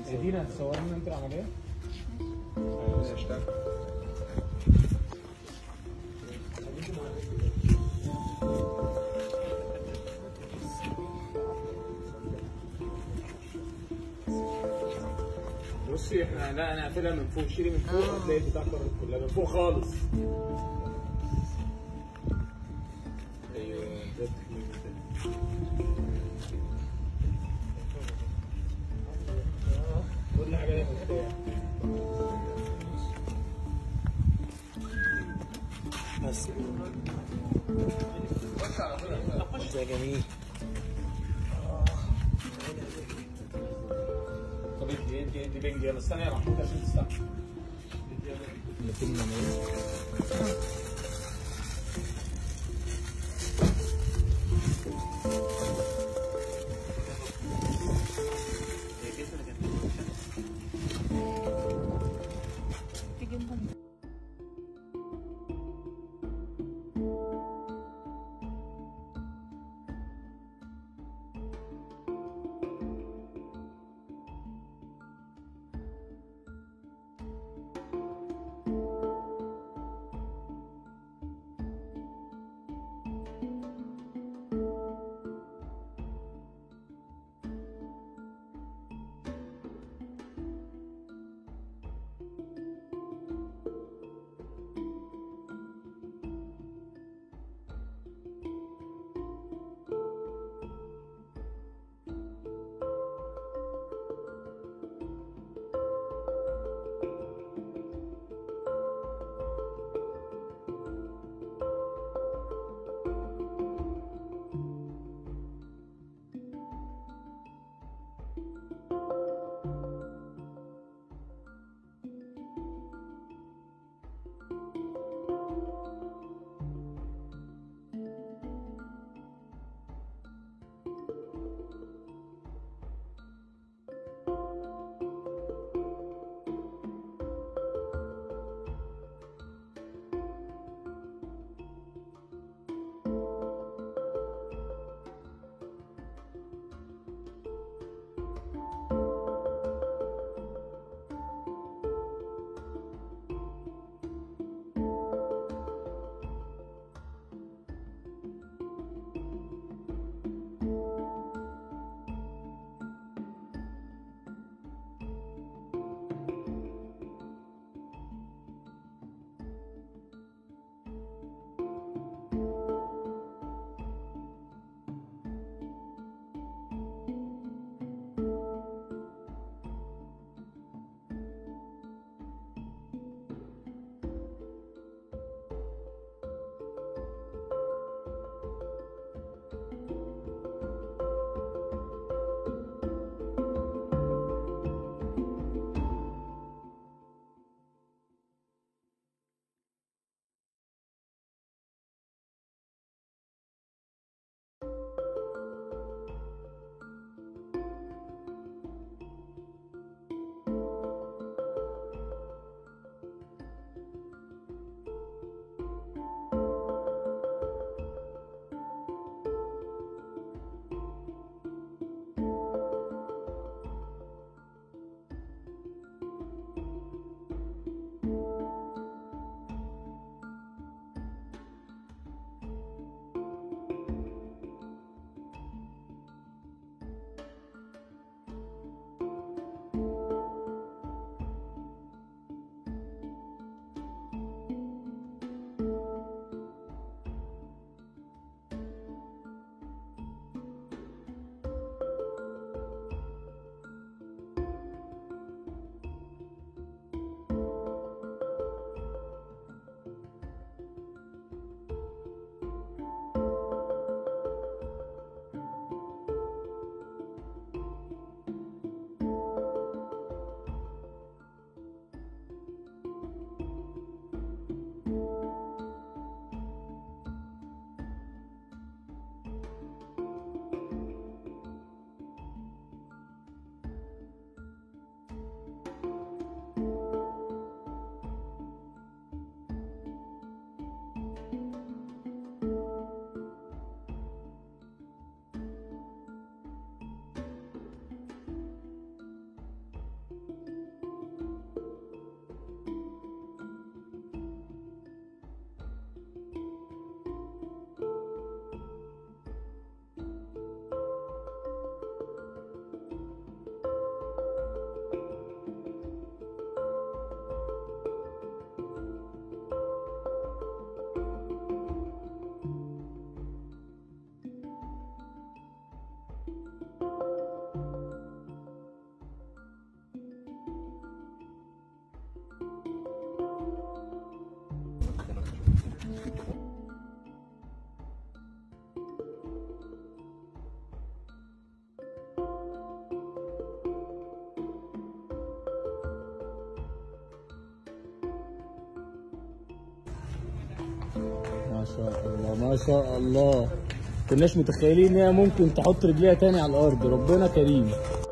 دينا تصور لنا انت العمليه بصي احنا لا انا قافلها من فوق شيلي من فوق هتلاقي البتاع كرت كلها من فوق خالص ايوه ده التكنيك ده. كل حاجه ليها مفتاح بس ده جميل طب انت انت انت بنج يلا استنى يا محمود عشان تستنى 200 جنيه ما شاء الله ما شاء الله كناش متخيلين ان هي ممكن تحط رجليها تاني على الارض ربنا كريم